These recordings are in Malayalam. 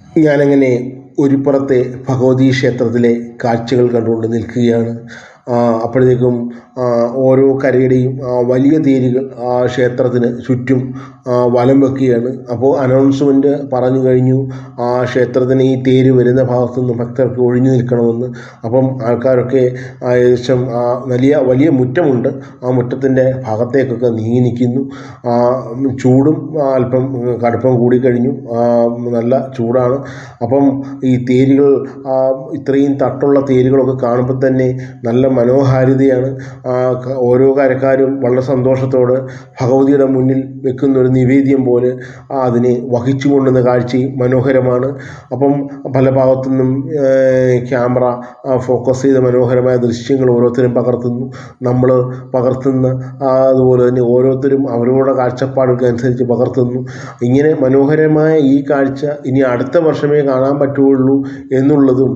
ഞാനങ്ങനെ ഒരു പുറത്തെ ഭഗവതി ക്ഷേത്രത്തിലെ കാഴ്ചകൾ കണ്ടുകൊണ്ട് നിൽക്കുകയാണ് അപ്പോഴത്തേക്കും ഓരോ കരയുടെയും വലിയ തേരുകൾ ആ ക്ഷേത്രത്തിന് ചുറ്റും വലം വെക്കുകയാണ് അപ്പോൾ അനൗൺസ്മെൻ്റ് പറഞ്ഞു കഴിഞ്ഞു ആ ക്ഷേത്രത്തിന് ഈ തേര് വരുന്ന ഭാഗത്തു നിന്നും ഭക്തർക്ക് ഒഴിഞ്ഞു നിൽക്കണമെന്ന് അപ്പം ആൾക്കാരൊക്കെ ഏകദേശം വലിയ വലിയ മുറ്റമുണ്ട് ആ മുറ്റത്തിൻ്റെ ഭാഗത്തേക്കൊക്കെ നീങ്ങി നിൽക്കുന്നു ചൂടും അല്പം കടുപ്പം കൂടിക്കഴിഞ്ഞു നല്ല ചൂടാണ് അപ്പം ഈ തേരുകൾ ഇത്രയും തട്ടുള്ള തേരുകളൊക്കെ കാണുമ്പോൾ തന്നെ നല്ല മനോഹാരിതയാണ് ഓരോ കരക്കാരും വളരെ സന്തോഷത്തോടെ ഭഗവതിയുടെ മുന്നിൽ വെക്കുന്ന ഒരു നിവേദ്യം പോലെ അതിനെ വഹിച്ചു കൊണ്ടുവന്ന കാഴ്ചയും മനോഹരമാണ് അപ്പം പല ഭാഗത്തു നിന്നും ക്യാമറ ഫോക്കസ് ചെയ്ത മനോഹരമായ ദൃശ്യങ്ങൾ ഓരോരുത്തരും പകർത്തുന്നു നമ്മൾ പകർത്തുന്ന അതുപോലെ തന്നെ ഓരോരുത്തരും അവരുടെ കാഴ്ചപ്പാടുകൾക്ക് അനുസരിച്ച് പകർത്തുന്നു ഇങ്ങനെ മനോഹരമായ ഈ കാഴ്ച ഇനി അടുത്ത വർഷമേ കാണാൻ പറ്റുകയുള്ളൂ എന്നുള്ളതും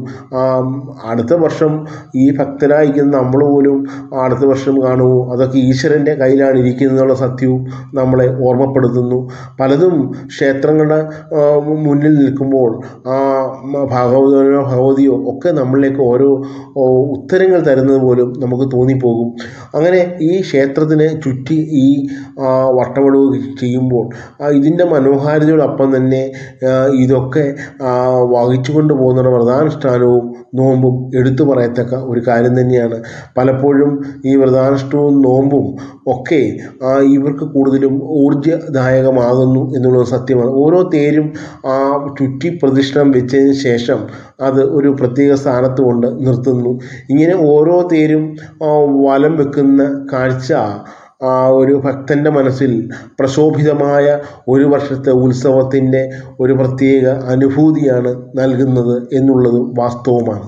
അടുത്ത വർഷം ഈ ഭക്തരായിരിക്കുന്ന നമ്മൾ പോലും അടുത്ത വർഷം കാണുമോ അതൊക്കെ ഈശ്വരൻ്റെ കയ്യിലാണ് ഇരിക്കുന്നതെന്നുള്ള സത്യവും നമ്മളെ ഓർമ്മപ്പെടുത്തുന്നു പലതും ക്ഷേത്രങ്ങളുടെ മുന്നിൽ നിൽക്കുമ്പോൾ ആ ഭഗവതനോ ഭഗവതിയോ ഒക്കെ നമ്മളിലേക്ക് ഓരോ ഉത്തരങ്ങൾ തരുന്നത് പോലും നമുക്ക് തോന്നിപ്പോകും അങ്ങനെ ഈ ക്ഷേത്രത്തിന് ചുറ്റി ഈ വട്ടവടവ് ചെയ്യുമ്പോൾ ഇതിൻ്റെ മനോഹാരിതയോടൊപ്പം തന്നെ ഇതൊക്കെ വഹിച്ചു കൊണ്ട് പോകുന്ന വ്രതാനുഷ്ഠാനവും നോമ്പും എടുത്തു പറയത്തക്ക ഒരു കാര്യം തന്നെയാണ് പലപ്പോഴും ഈ വ്രതാനുഷ്ഠവും നോമ്പും ഒക്കെ ഇവർക്ക് കൂടുതലും ഊർജ്ജദായകമാകുന്നു എന്നുള്ളത് സത്യമാണ് ഓരോ തേരും ആ ചുറ്റി പ്രദക്ഷിണം വെച്ചതിന് ശേഷം അത് ഒരു പ്രത്യേക സ്ഥാനത്ത് കൊണ്ട് നിർത്തുന്നു ഇങ്ങനെ ഓരോ തേരും വലം വെക്കുന്ന കാഴ്ച ആ ഒരു ഭക്തൻ്റെ മനസ്സിൽ പ്രശോഭിതമായ ഒരു വർഷത്തെ ഉത്സവത്തിൻ്റെ ഒരു പ്രത്യേക അനുഭൂതിയാണ് നൽകുന്നത് എന്നുള്ളതും വാസ്തവമാണ്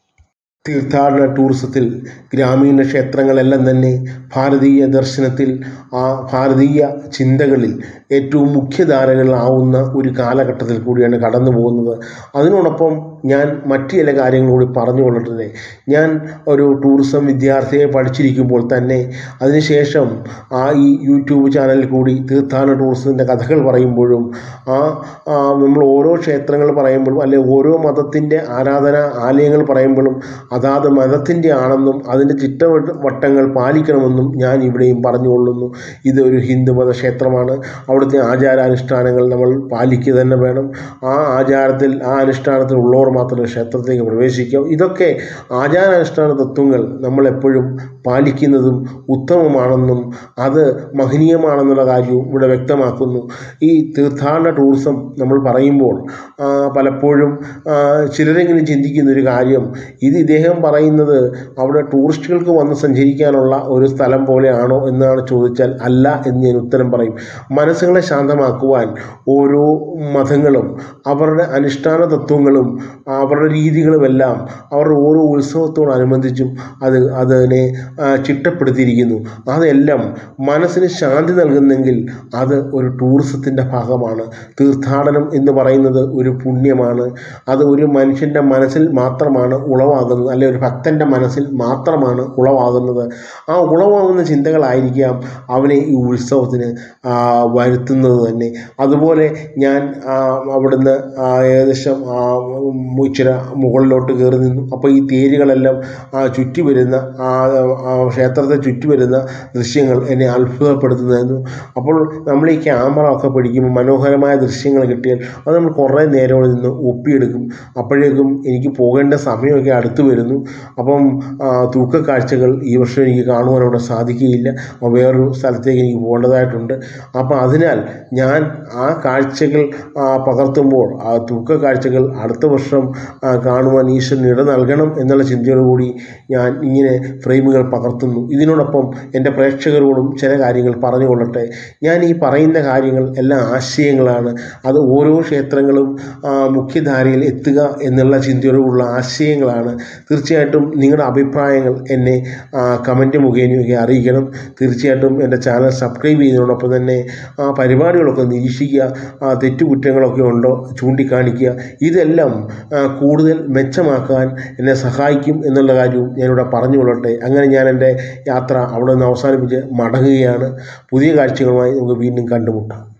തീർത്ഥാടന ടൂറിസത്തിൽ ഗ്രാമീണ ക്ഷേത്രങ്ങളെല്ലാം തന്നെ ഭാരതീയ ദർശനത്തിൽ ആ ഭാരതീയ ചിന്തകളിൽ ഏറ്റവും മുഖ്യധാരകളാവുന്ന ഒരു കാലഘട്ടത്തിൽ കൂടിയാണ് കടന്നു പോകുന്നത് അതിനോടൊപ്പം ഞാൻ മറ്റു ചില കാര്യങ്ങൾ കൂടി പറഞ്ഞു കൊള്ളട്ടെ ഞാൻ ഒരു ടൂറിസം വിദ്യാർത്ഥിയെ പഠിച്ചിരിക്കുമ്പോൾ തന്നെ അതിനുശേഷം ആ ഈ യൂട്യൂബ് ചാനലിൽ കൂടി തീർത്ഥാടന ടൂറിസത്തിൻ്റെ കഥകൾ പറയുമ്പോഴും ആ നമ്മൾ ഓരോ ക്ഷേത്രങ്ങൾ പറയുമ്പോഴും അല്ലെ ഓരോ മതത്തിൻ്റെ ആരാധന ആലയങ്ങൾ പറയുമ്പോഴും അതാത് മതത്തിൻ്റെ ആണെന്നും അതിൻ്റെ ചിട്ടവട്ടങ്ങൾ പാലിക്കണമെന്നും ഞാൻ ഇവിടെയും പറഞ്ഞുകൊള്ളുന്നു ഇത് ഒരു ഹിന്ദുമത ക്ഷേത്രമാണ് അവിടുത്തെ ആചാരാനുഷ്ഠാനങ്ങൾ നമ്മൾ പാലിക്കുക തന്നെ വേണം ആ ആചാരത്തിൽ ആ അനുഷ്ഠാനത്തിൽ ഉള്ളവർ മാത്രമേ ക്ഷേത്രത്തിലേക്ക് പ്രവേശിക്കാവൂ ഇതൊക്കെ ആചാരാനുഷ്ഠാന തത്വങ്ങൾ നമ്മളെപ്പോഴും പാലിക്കുന്നതും ഉത്തമമാണെന്നും അത് മഹനീയമാണെന്നുള്ള കാര്യവും ഇവിടെ വ്യക്തമാക്കുന്നു ഈ തീർത്ഥാടന ടൂറിസം നമ്മൾ പറയുമ്പോൾ പലപ്പോഴും ചിലരെങ്കിലും ചിന്തിക്കുന്ന ഒരു കാര്യം ഇത് ഇദ്ദേഹം പറയുന്നത് അവിടെ ടൂറിസ്റ്റുകൾക്ക് വന്ന് സഞ്ചരിക്കാനുള്ള ഒരു സ്ഥലം പോലെയാണോ എന്നാണ് ചോദിച്ചാൽ അല്ല എന്ന് ഞാൻ ഉത്തരം പറയും മനസ്സുകളെ ശാന്തമാക്കുവാൻ ഓരോ മതങ്ങളും അവരുടെ അനുഷ്ഠാന തത്വങ്ങളും അവരുടെ രീതികളുമെല്ലാം അവരുടെ ഓരോ ഉത്സവത്തോടനുബന്ധിച്ചും അത് അതിനെ ചിട്ടപ്പെടുത്തിയിരിക്കുന്നു അതെല്ലാം മനസ്സിന് ശാന്തി നൽകുന്നെങ്കിൽ അത് ഒരു ടൂറിസത്തിൻ്റെ ഭാഗമാണ് തീർത്ഥാടനം എന്ന് പറയുന്നത് ഒരു പുണ്യമാണ് അത് ഒരു മനുഷ്യൻ്റെ മനസ്സിൽ മാത്രമാണ് ഉളവാകുന്നത് അല്ലെ ഒരു ഭക്തൻ്റെ മനസ്സിൽ മാത്രമാണ് ഉളവാകുന്നത് ആ ഉളവാകുന്ന ചിന്തകളായിരിക്കാം അവനെ ഈ ഉത്സവത്തിന് വരുത്തുന്നത് തന്നെ അതുപോലെ ഞാൻ അവിടുന്ന് ഏകദേശം ഇച്ചിരി മുകളിലോട്ട് കയറി നിന്നു അപ്പോൾ ഈ തേരുകളെല്ലാം ചുറ്റി വരുന്ന ക്ഷേത്രത്തെ ചുറ്റി വരുന്ന ദൃശ്യങ്ങൾ എന്നെ അത്ഭുതപ്പെടുത്തുന്നതായിരുന്നു അപ്പോൾ നമ്മൾ ഈ ക്യാമറ ഒക്കെ പിടിക്കുമ്പോൾ മനോഹരമായ ദൃശ്യങ്ങൾ കിട്ടിയാൽ അത് നമ്മൾ കുറേ നേരം നിന്ന് ഒപ്പിയെടുക്കും അപ്പോഴേക്കും എനിക്ക് പോകേണ്ട സമയമൊക്കെ അടുത്ത് വരുന്നു അപ്പം തൂക്കക്കാഴ്ചകൾ ഈ വർഷം എനിക്ക് കാണുവാൻ അവിടെ സാധിക്കുകയില്ല വേറൊരു സ്ഥലത്തേക്ക് എനിക്ക് പോകേണ്ടതായിട്ടുണ്ട് അപ്പോൾ അതിനാൽ ഞാൻ ആ കാഴ്ചകൾ പകർത്തുമ്പോൾ ആ തൂക്കക്കാഴ്ചകൾ അടുത്ത വർഷം കാണുവാൻ ഈശ്വരൻ ഇട നൽകണം എന്നുള്ള ചിന്തയോടുകൂടി ഞാൻ ഇങ്ങനെ ഫ്രെയിമുകൾ പകർത്തുന്നു ഇതിനോടൊപ്പം എൻ്റെ പ്രേക്ഷകരോടും ചില കാര്യങ്ങൾ പറഞ്ഞുകൊള്ളട്ടെ ഞാൻ ഈ പറയുന്ന കാര്യങ്ങൾ എല്ലാം ആശയങ്ങളാണ് അത് ഓരോ ക്ഷേത്രങ്ങളും മുഖ്യധാരയിൽ എത്തുക എന്നുള്ള ചിന്തയോടുള്ള ആശയങ്ങളാണ് തീർച്ചയായിട്ടും നിങ്ങളുടെ അഭിപ്രായങ്ങൾ എന്നെ കമൻറ്റ് മുഖേനയൊക്കെ അറിയിക്കണം തീർച്ചയായിട്ടും എൻ്റെ ചാനൽ സബ്സ്ക്രൈബ് ചെയ്യുന്നതിനോടൊപ്പം തന്നെ ആ പരിപാടികളൊക്കെ നിരീക്ഷിക്കുക തെറ്റുകുറ്റങ്ങളൊക്കെ ഉണ്ടോ ചൂണ്ടിക്കാണിക്കുക ഇതെല്ലാം കൂടുതൽ മെച്ചമാക്കാൻ എന്നെ സഹായിക്കും എന്നുള്ള കാര്യവും ഞാനിവിടെ പറഞ്ഞുകൊള്ളട്ടെ അങ്ങനെ ഞാൻ എൻ്റെ യാത്ര അവിടെ നിന്ന് അവസാനിപ്പിച്ച് മടങ്ങുകയാണ് പുതിയ കാഴ്ചകളുമായി നമുക്ക് വീണ്ടും കണ്ടുമുട്ടാം